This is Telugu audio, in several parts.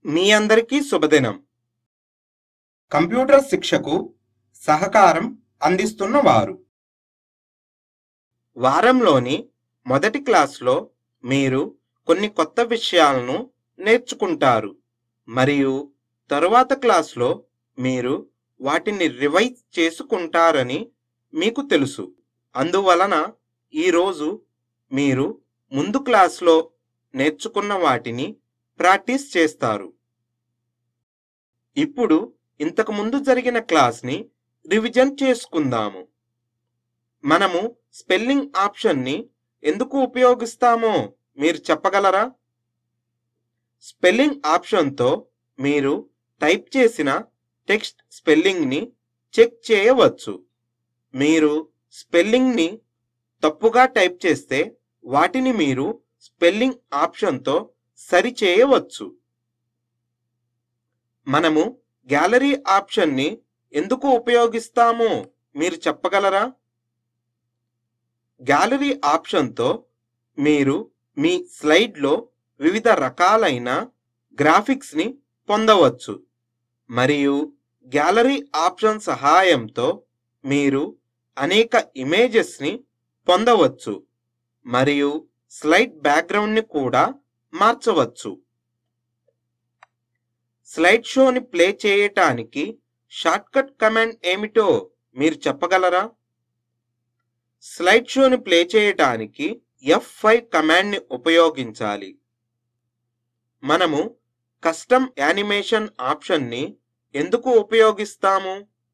మీ అందరికీ శుభదినం కంప్యూటర్ శిక్షకు సహకారం అందిస్తున్న వారు వారంలోని మొదటి క్లాస్లో మీరు కొన్ని కొత్త విషయాలను నేర్చుకుంటారు మరియు తరువాత క్లాస్లో మీరు వాటిని రివైజ్ చేసుకుంటారని మీకు తెలుసు అందువలన ఈరోజు మీరు ముందు క్లాస్లో నేర్చుకున్న వాటిని ప్రాక్టీస్ చేస్తారు ఇప్పుడు ఇంతకు ముందు జరిగిన క్లాస్ని రివిజన్ చేసుకుందాము మనము స్పెల్లింగ్ ఆప్షన్ని ఎందుకు ఉపయోగిస్తామో మీరు చెప్పగలరా స్పెల్లింగ్ ఆప్షన్తో మీరు టైప్ చేసిన టెక్స్ట్ స్పెల్లింగ్ని చెక్ చేయవచ్చు మీరు స్పెల్లింగ్ని తప్పుగా టైప్ చేస్తే వాటిని మీరు స్పెల్లింగ్ ఆప్షన్తో సరిచేయవచ్చు మనము గ్యాలరీ ఆప్షన్ని ఎందుకు ఉపయోగిస్తామో మీరు చెప్పగలరా గ్యాలరీ ఆప్షన్తో మీరు మీ స్లైడ్లో వివిధ రకాలైన గ్రాఫిక్స్ని పొందవచ్చు మరియు గ్యాలరీ ఆప్షన్ సహాయంతో మీరు అనేక ఇమేజెస్ని పొందవచ్చు మరియు స్లైడ్ బ్యాక్గ్రౌండ్ని కూడా మార్చవచ్చు స్లైడ్ షోని ప్లే చేయటానికి షార్ట్కట్ కమాండ్ ఏమిటో మీరు చెప్పగలరా స్లైడ్ షోని ప్లే చేయటానికి ఎఫ్ ఫైవ్ కమాండ్ని ఉపయోగించాలి మనము కస్టమ్ యానిమేషన్ ఆప్షన్ని ఎందుకు ఉపయోగిస్తాము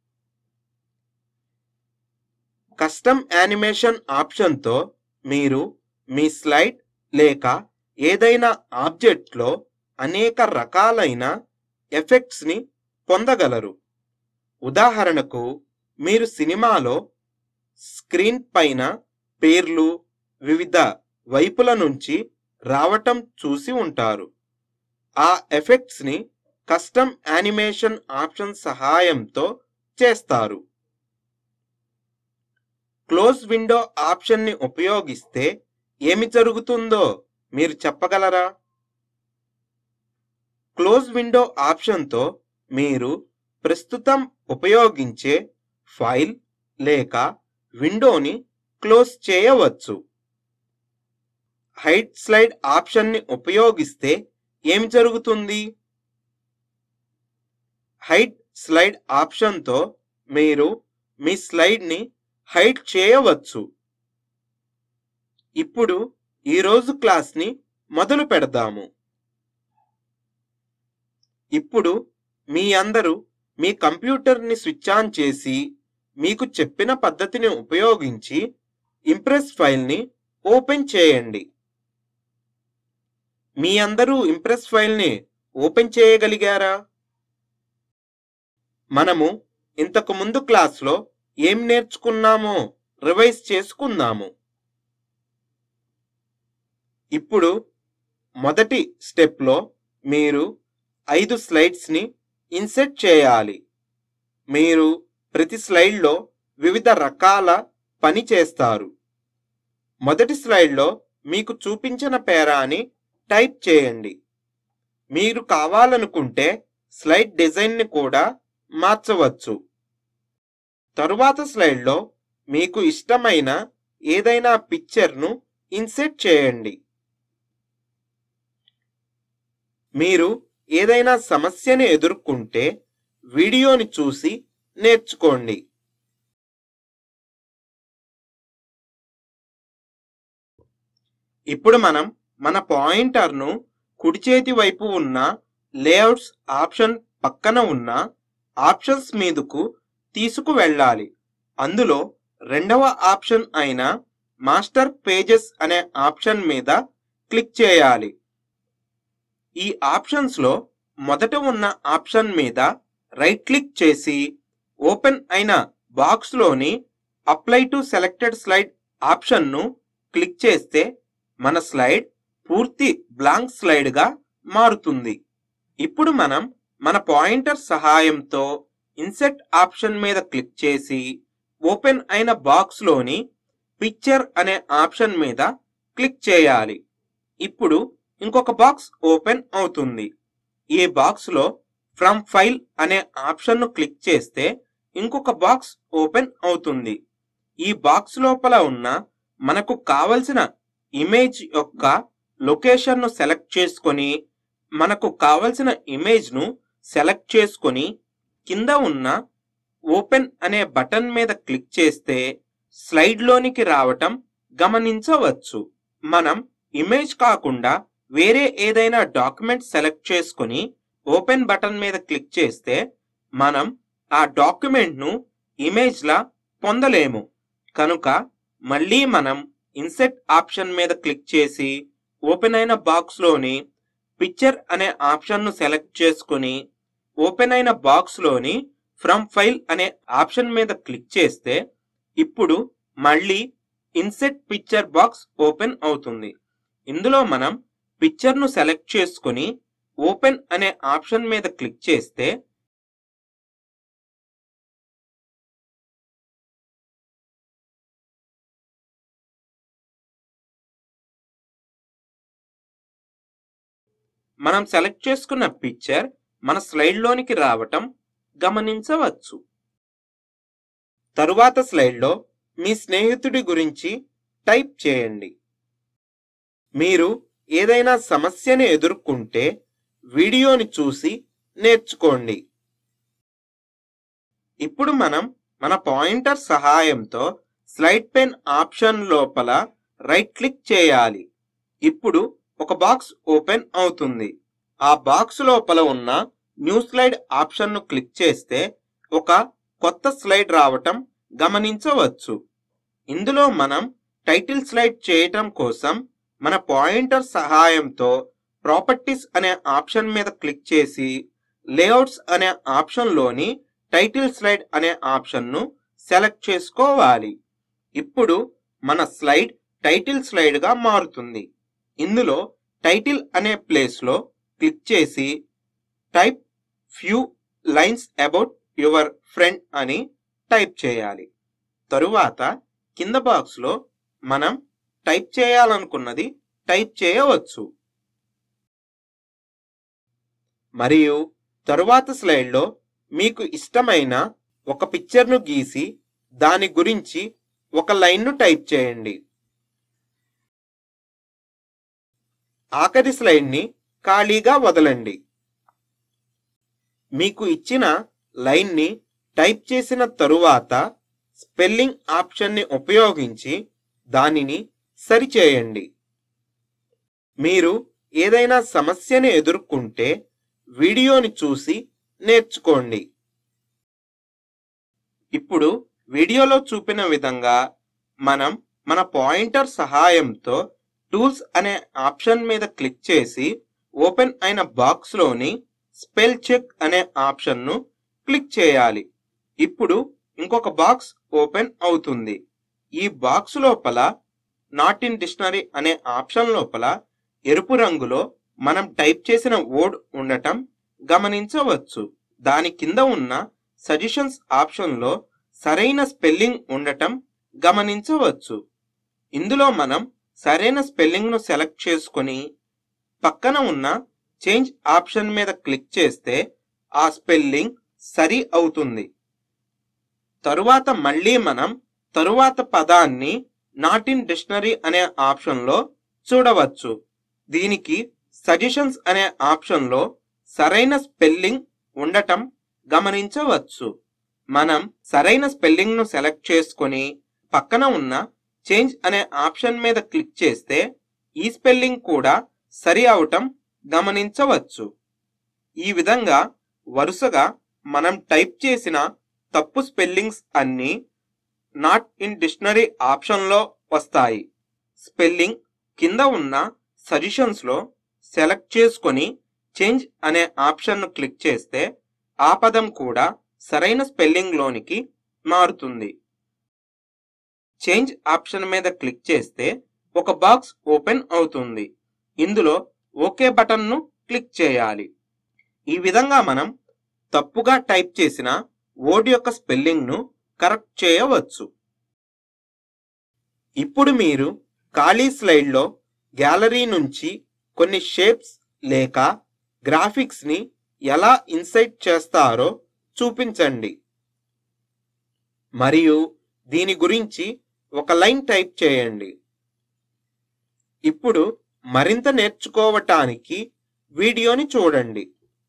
కస్టమ్ యానిమేషన్ ఆప్షన్తో మీరు మీ స్లైడ్ లేక ఏదైనా ఆబ్జెక్ట్లో అనేక రకాలైన ఎఫెక్ట్స్ని పొందగలరు ఉదాహరణకు మీరు సినిమాలో స్క్రీన్ పైన పేర్లు వివిధ వైపుల నుంచి రావటం చూసి ఉంటారు ఆ ఎఫెక్ట్స్ని కస్టమ్ యానిమేషన్ ఆప్షన్ సహాయంతో చేస్తారు క్లోజ్ విండో ఆప్షన్ని ఉపయోగిస్తే ఏమి జరుగుతుందో మీరు చెప్పగలరా క్లోజ్ విండో ఆప్షన్తో మీరు ప్రస్తుతం ఉపయోగించే ఫైల్ లేక విండోని క్లోజ్ చేయవచ్చు హైడ్ స్లైడ్ ఆప్షన్ని ఉపయోగిస్తే ఏమి జరుగుతుంది హైడ్ స్లైడ్ ఆప్షన్తో మీరు మీ స్లైడ్ని హైడ్ చేయవచ్చు ఇప్పుడు ఈరోజు క్లాస్ని మొదలు పెడదాము ఇప్పుడు మీ అందరూ మీ కంప్యూటర్ని స్విచ్ ఆన్ చేసి మీకు చెప్పిన పద్ధతిని ఉపయోగించి ఇంప్రెస్ ఫైల్ని ఓపెన్ చేయండి మీ అందరూ ఇంప్రెస్ ఫైల్ని ఓపెన్ చేయగలిగారా మనము ఇంతకు ముందు క్లాస్లో ఏం నేర్చుకున్నామో రివైజ్ చేసుకుందాము ఇప్పుడు మొదటి స్టెప్లో మీరు ఐదు స్లైడ్స్ని ఇన్సెట్ చేయాలి మీరు ప్రతి స్లైడ్లో వివిధ రకాల పని చేస్తారు మొదటి స్లైడ్లో మీకు చూపించిన పేరాని టైప్ చేయండి మీరు కావాలనుకుంటే స్లైడ్ డిజైన్ని కూడా మార్చవచ్చు తరువాత స్లైడ్లో మీకు ఇష్టమైన ఏదైనా పిక్చర్ను ఇన్సెట్ చేయండి మీరు ఏదైనా సమస్యని ఎదుర్కొంటే వీడియోని చూసి నేర్చుకోండి ఇప్పుడు మనం మన పాయింటర్ను కుడి చేతి వైపు ఉన్న లేఅవుట్స్ ఆప్షన్ పక్కన ఉన్న ఆప్షన్స్ మీదకు తీసుకు వెళ్ళాలి అందులో రెండవ ఆప్షన్ అయిన మాస్టర్ పేజెస్ అనే ఆప్షన్ మీద క్లిక్ చేయాలి ఈ ఆప్షన్స్ లో మొదట ఉన్న ఆప్షన్ మీద రైట్ క్లిక్ చేసి ఓపెన్ అయిన బాక్స్ లోని అప్లై టు సెలెక్టెడ్ స్లైడ్ ఆప్షన్ను క్లిక్ చేస్తే మన స్లైడ్ పూర్తి బ్లాంక్ స్లైడ్ గా మారుతుంది ఇప్పుడు మనం మన పాయింటర్ సహాయంతో ఇన్సెట్ ఆప్షన్ మీద క్లిక్ చేసి ఓపెన్ అయిన బాక్స్ లోని పిక్చర్ అనే ఆప్షన్ మీద క్లిక్ చేయాలి ఇప్పుడు ఇంకొక బాక్స్ ఓపెన్ అవుతుంది ఈ బాక్స్లో ఫ్రమ్ ఫైల్ అనే ఆప్షన్ను క్లిక్ చేస్తే ఇంకొక బాక్స్ ఓపెన్ అవుతుంది ఈ బాక్స్ లోపల ఉన్న మనకు కావలసిన ఇమేజ్ యొక్క లొకేషన్ను సెలెక్ట్ చేసుకొని మనకు కావలసిన ఇమేజ్ను సెలెక్ట్ చేసుకొని కింద ఉన్న ఓపెన్ అనే బటన్ మీద క్లిక్ చేస్తే స్లైడ్లోనికి రావటం గమనించవచ్చు మనం ఇమేజ్ కాకుండా వేరే ఏదైనా డాక్యుమెంట్ సెలెక్ట్ చేసుకొని ఓపెన్ బటన్ మీద క్లిక్ చేస్తే మనం ఆ డాక్యుమెంట్ను ఇమేజ్లా పొందలేము కనుక మళ్ళీ మనం ఇన్సెట్ ఆప్షన్ మీద క్లిక్ చేసి ఓపెన్ అయిన బాక్స్లోని పిక్చర్ అనే ఆప్షన్ను సెలెక్ట్ చేసుకొని ఓపెన్ అయిన బాక్స్లోని ఫ్రమ్ ఫైల్ అనే ఆప్షన్ మీద క్లిక్ చేస్తే ఇప్పుడు మళ్ళీ ఇన్సెట్ పిక్చర్ బాక్స్ ఓపెన్ అవుతుంది ఇందులో మనం పిక్చర్ను సెలెక్ట్ చేసుకొని ఓపెన్ అనే ఆప్షన్ మీద క్లిక్ చేస్తే మనం సెలెక్ట్ చేసుకున్న పిక్చర్ మన స్లైడ్లోనికి రావటం గమనించవచ్చు తరువాత స్లైడ్లో మీ స్నేహితుడి గురించి టైప్ చేయండి మీరు ఏదైనా సమస్యని ఎదుర్కొంటే వీడియోని చూసి నేర్చుకోండి ఇప్పుడు మనం మన పాయింటర్ సహాయంతో స్లైడ్ పెన్ ఆప్షన్ లోపల రైట్ క్లిక్ చేయాలి ఇప్పుడు ఒక బాక్స్ ఓపెన్ అవుతుంది ఆ బాక్స్ లోపల ఉన్న న్యూ స్లైడ్ ఆప్షన్ను క్లిక్ చేస్తే ఒక కొత్త స్లైడ్ రావటం గమనించవచ్చు ఇందులో మనం టైటిల్ స్లైడ్ చేయటం కోసం మన పాయింటర్ సహాయంతో ప్రాపర్టీస్ అనే ఆప్షన్ మీద క్లిక్ చేసి లేఅవుట్స్ అనే ఆప్షన్లోని టైటిల్ స్లైడ్ అనే ఆప్షన్ను సెలెక్ట్ చేసుకోవాలి ఇప్పుడు మన స్లైడ్ టైటిల్ స్లైడ్గా మారుతుంది ఇందులో టైటిల్ అనే ప్లేస్లో క్లిక్ చేసి type few lines about your friend అని టైప్ చేయాలి తరువాత కింద బాక్స్లో మనం టైప్ చేయాలనుకున్నది టైప్ చేయవచ్చు మరియు తరువాత స్లైడ్లో మీకు ఇష్టమైన ఒక పిక్చర్ను గీసి దాని గురించి ఒక లైన్ను టైప్ చేయండి ఆఖరి స్లైడ్ని ఖాళీగా వదలండి మీకు ఇచ్చిన లైన్ని టైప్ చేసిన తరువాత స్పెల్లింగ్ ఆప్షన్ని ఉపయోగించి దానిని సరిచేయండి మీరు ఏదైనా సమస్యని ఎదుర్కొంటే వీడియోని చూసి నేర్చుకోండి ఇప్పుడు వీడియోలో చూపిన విధంగా మనం మన పాయింటర్ సహాయంతో టూల్స్ అనే ఆప్షన్ మీద క్లిక్ చేసి ఓపెన్ అయిన బాక్స్లోని స్పెల్ చెక్ అనే ఆప్షన్ను క్లిక్ చేయాలి ఇప్పుడు ఇంకొక బాక్స్ ఓపెన్ అవుతుంది ఈ బాక్స్ లోపల నాట్ ఇన్ డిక్షనరీ అనే ఆప్షన్ లోపల ఎరుపు రంగులో మనం టైప్ చేసిన వర్డ్ ఉండటం గమనించవచ్చు దాని కింద ఉన్న సజెషన్స్ ఆప్షన్లో సరైన స్పెల్లింగ్ ఉండటం గమనించవచ్చు ఇందులో మనం సరైన స్పెల్లింగ్ను సెలెక్ట్ చేసుకొని పక్కన ఉన్న చేంజ్ ఆప్షన్ మీద క్లిక్ చేస్తే ఆ స్పెల్లింగ్ సరి అవుతుంది తరువాత మళ్ళీ మనం తరువాత పదాన్ని నాట్ ఇన్ డిక్షనరీ అనే ఆప్షన్లో చూడవచ్చు దీనికి సజెషన్స్ అనే ఆప్షన్లో సరైన స్పెల్లింగ్ ఉండటం గమనించవచ్చు మనం సరైన స్పెల్లింగ్ను సెలెక్ట్ చేసుకొని పక్కన ఉన్న చేంజ్ అనే ఆప్షన్ మీద క్లిక్ చేస్తే ఈ స్పెల్లింగ్ కూడా సరి అవటం గమనించవచ్చు ఈ విధంగా వరుసగా మనం టైప్ చేసిన తప్పు స్పెల్లింగ్స్ అన్నీ నాట్ ఇన్ డిక్షనరీ ఆప్షన్లో వస్తాయి స్పెల్లింగ్ కింద ఉన్న సజెషన్స్లో సెలెక్ట్ చేసుకొని చేంజ్ అనే ఆప్షన్ను క్లిక్ చేస్తే ఆ పదం కూడా సరైన స్పెల్లింగ్లోనికి మారుతుంది చేంజ్ ఆప్షన్ మీద క్లిక్ చేస్తే ఒక బాక్స్ ఓపెన్ అవుతుంది ఇందులో ఓకే బటన్ను క్లిక్ చేయాలి ఈ విధంగా మనం తప్పుగా టైప్ చేసిన వర్డ్ యొక్క స్పెల్లింగ్ను కరెక్ట్ చేయవచ్చు ఇప్పుడు మీరు ఖాళీ స్లైడ్లో గ్యాలరీ నుంచి కొన్ని షేప్స్ లేక గ్రాఫిక్స్ని ఎలా ఇన్సైట్ చేస్తారో చూపించండి మరియు దీని గురించి ఒక లైన్ టైప్ చేయండి ఇప్పుడు మరింత నేర్చుకోవటానికి వీడియోని చూడండి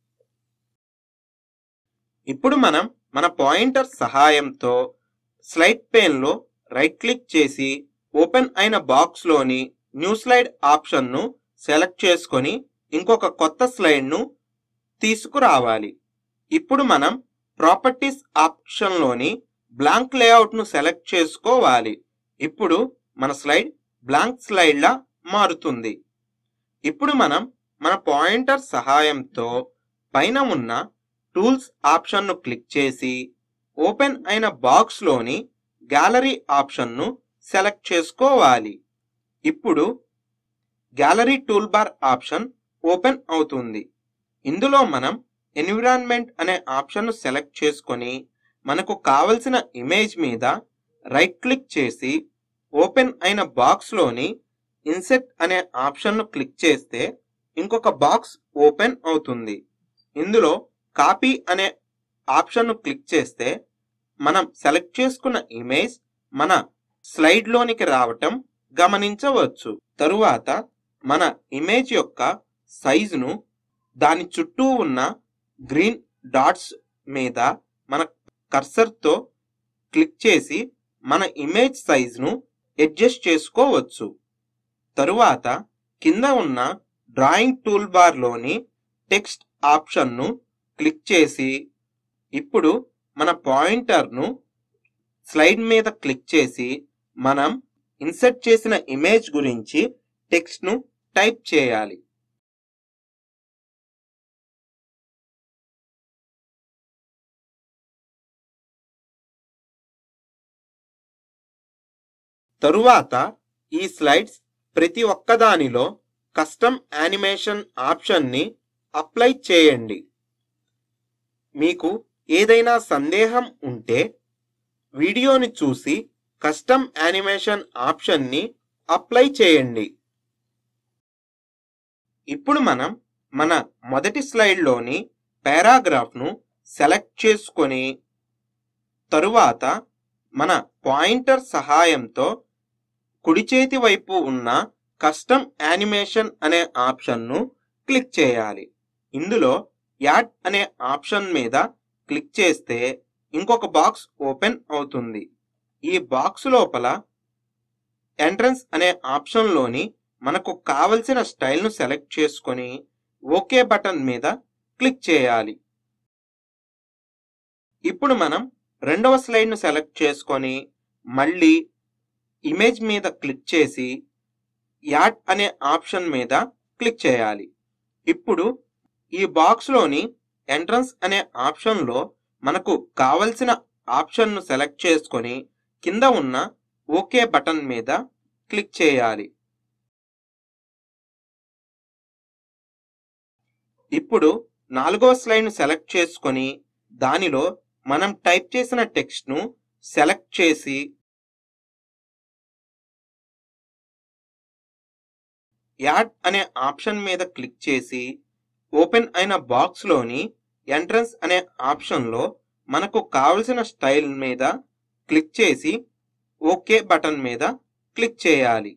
ఇప్పుడు మనం మన పాయింటర్ సహాయంతో స్లైడ్ పేన్లో రైట్ క్లిక్ చేసి ఓపెన్ అయిన బాక్స్లోని న్యూ స్లైడ్ ఆప్షన్ను సెలెక్ట్ చేసుకొని ఇంకొక కొత్త స్లైడ్ను తీసుకురావాలి ఇప్పుడు మనం ప్రాపర్టీస్ ఆప్షన్లోని బ్లాంక్ లేఅవుట్ను సెలెక్ట్ చేసుకోవాలి ఇప్పుడు మన స్లైడ్ బ్లాంక్ స్లైడ్లా మారుతుంది ఇప్పుడు మనం మన పాయింటర్ సహాయంతో పైన ఉన్న టూల్స్ ఆప్షన్ను క్లిక్ చేసి ఓపెన్ అయిన బాక్స్లోని గ్యాలరీ ఆప్షన్ను సెలెక్ట్ చేసుకోవాలి ఇప్పుడు gallery tool bar option open అవుతుంది ఇందులో మనం ఎన్విరాన్మెంట్ అనే ఆప్షన్ను సెలెక్ట్ చేసుకొని మనకు కావలసిన ఇమేజ్ మీద రైట్ క్లిక్ చేసి ఓపెన్ అయిన బాక్స్లోని ఇన్సెట్ అనే ఆప్షన్ను క్లిక్ చేస్తే ఇంకొక బాక్స్ ఓపెన్ అవుతుంది ఇందులో కాపీ అనే ఆప్షన్ను క్లిక్ చేస్తే మనం సెలెక్ట్ చేసుకున్న ఇమేజ్ మన స్లైడ్లోనికి రావటం గమనించవచ్చు తరువాత మన ఇమేజ్ యొక్క సైజును దాని చుట్టూ ఉన్న గ్రీన్ డాట్స్ మీద మన కర్సర్తో క్లిక్ చేసి మన ఇమేజ్ సైజును అడ్జస్ట్ చేసుకోవచ్చు తరువాత కింద ఉన్న డ్రాయింగ్ టూల్ బార్లోని టెక్స్ట్ ఆప్షన్ను క్లిక్ చేసి ఇప్పుడు మన పాయింటర్ను స్లైడ్ మీద క్లిక్ చేసి మనం ఇన్సర్ట్ చేసిన ఇమేజ్ గురించి టెక్స్ట్ను టైప్ చేయాలి తరువాత ఈ స్లైడ్స్ ప్రతి ఒక్కదానిలో కస్టమ్ యానిమేషన్ ఆప్షన్ని అప్లై చేయండి మీకు ఏదైనా సందేహం ఉంటే వీడియోని చూసి కస్టమ్ యానిమేషన్ ఆప్షన్ని అప్లై చేయండి ఇప్పుడు మనం మన మొదటి స్లైడ్లోని పారాగ్రాఫ్ను సెలెక్ట్ చేసుకొని తరువాత మన పాయింటర్ సహాయంతో కుడి చేతి వైపు ఉన్న కస్టమ్ యానిమేషన్ అనే ఆప్షన్ను క్లిక్ చేయాలి ఇందులో యాడ్ అనే ఆప్షన్ మీద క్లిక్ చేస్తే ఇంకొక బాక్స్ ఓపెన్ అవుతుంది ఈ బాక్స్ లోపల ఎంట్రన్స్ అనే ఆప్షన్లోని మనకు కావలసిన స్టైల్ను సెలెక్ట్ చేసుకొని ఓకే బటన్ మీద క్లిక్ చేయాలి ఇప్పుడు మనం రెండవ స్లైడ్ను సెలెక్ట్ చేసుకొని మళ్ళీ ఇమేజ్ మీద క్లిక్ చేసి యాడ్ అనే ఆప్షన్ మీద క్లిక్ చేయాలి ఇప్పుడు ఈ బాక్స్లోని ఎంట్రన్స్ అనే ఆప్షన్లో మనకు కావలసిన ఆప్షన్ను సెలెక్ట్ చేసుకొని కింద ఉన్న ఓకే బటన్ మీద క్లిక్ చేయాలి ఇప్పుడు నాలుగవ స్లైడ్ను సెలెక్ట్ చేసుకొని దానిలో మనం టైప్ చేసిన టెక్స్ట్ను సెలెక్ట్ చేసి యాడ్ అనే ఆప్షన్ మీద క్లిక్ చేసి ఓపెన్ అయిన బాక్స్లోని ఎంట్రన్స్ అనే ఆప్షన్లో మనకు కావలసిన స్టైల్ మీద క్లిక్ చేసి ఓకే బటన్ మీద క్లిక్ చేయాలి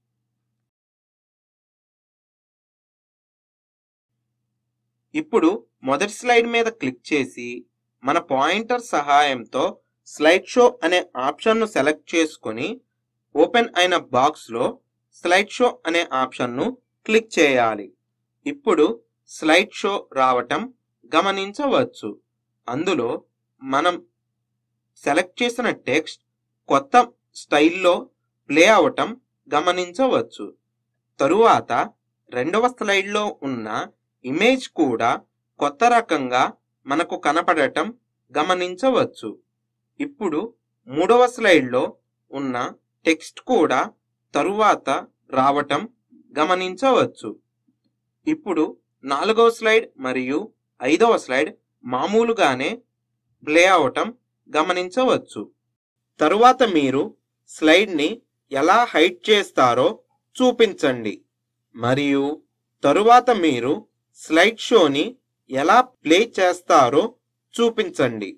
ఇప్పుడు మొదటి స్లైడ్ మీద క్లిక్ చేసి మన పాయింటర్ సహాయంతో స్లైడ్ షో అనే ఆప్షన్ను సెలెక్ట్ చేసుకొని ఓపెన్ అయిన బాక్స్లో స్లైడ్ షో అనే ఆప్షన్ను క్లిక్ చేయాలి ఇప్పుడు స్లైడ్ షో రావటం గమనించవచ్చు అందులో మనం సెలెక్ట్ చేసిన టెక్స్ట్ కొత్త స్టైల్లో ప్లే అవటం గమనించవచ్చు తరువాత రెండవ స్లైడ్లో ఉన్న ఇమేజ్ కూడా కొత్త రకంగా మనకు కనపడటం గమనించవచ్చు ఇప్పుడు మూడవ స్లైడ్లో ఉన్న టెక్స్ట్ కూడా తరువాత రావటం గమనించవచ్చు ఇప్పుడు నాలుగవ స్లైడ్ మరియు ఐదవ స్లైడ్ మామూలుగానే ప్లే అవటం గమనించవచ్చు తరువాత మీరు స్లైడ్ని ఎలా హైడ్ చేస్తారో చూపించండి మరియు తరువాత మీరు స్లైడ్ షోని ఎలా ప్లే చేస్తారో చూపించండి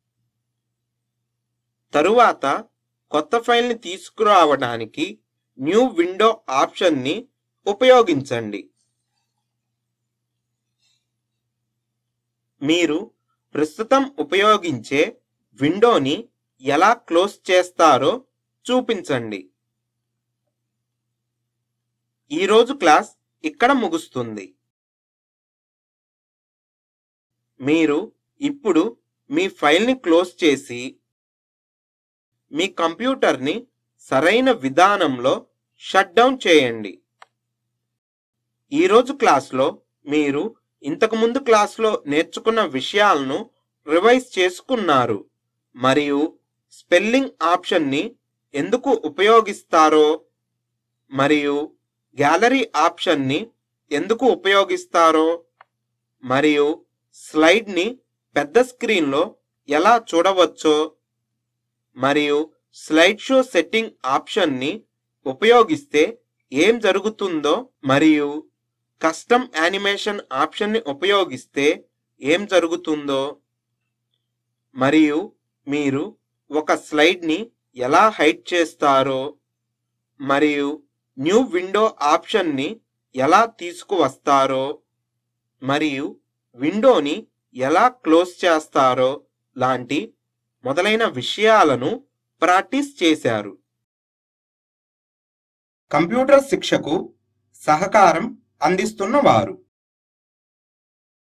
తరువాత కొత్త ఫైల్ని తీసుకురావడానికి న్యూ విండో ఆప్షన్ని ఉపయోగించండి మీరు ప్రస్తుతం ఉపయోగించే విండోని ఎలా క్లోజ్ చేస్తారో చూపించండి ఈరోజు క్లాస్ ఇక్కడ ముగుస్తుంది మీరు ఇప్పుడు మీ ఫైల్ని క్లోజ్ చేసి మీ కంప్యూటర్ని సరైన విధానంలో షట్ డౌన్ చేయండి ఈరోజు క్లాస్లో మీరు ఇంతకుముందు క్లాస్లో నేర్చుకున్న విషయాలను రివైజ్ చేసుకున్నారు మరియు స్పెల్లింగ్ ఆప్షన్ని ఎందుకు ఉపయోగిస్తారో మరియు గ్యాలరీ ఆప్షన్ని ఎందుకు ఉపయోగిస్తారో మరియు స్లైడ్ని పెద్ద స్క్రీన్లో ఎలా చూడవచ్చో మరియు స్లైడ్ షో సెట్టింగ్ ఆప్షన్ని ఉపయోగిస్తే ఏం జరుగుతుందో మరియు కస్టమ్ యానిమేషన్ ఆప్షన్ని ఉపయోగిస్తే ఏం జరుగుతుందో మరియు మీరు ఒక స్లైడ్ని ఎలా హైడ్ చేస్తారో మరియు న్యూ విండో ఆప్షన్ని ఎలా తీసుకువస్తారో మరియు విండోని ఎలా క్లోజ్ చేస్తారో లాంటి మొదలైన విషయాలను ప్రాక్టీస్ చేశారు కంప్యూటర్ శిక్షకు సహకారం అందిస్తున్న వారు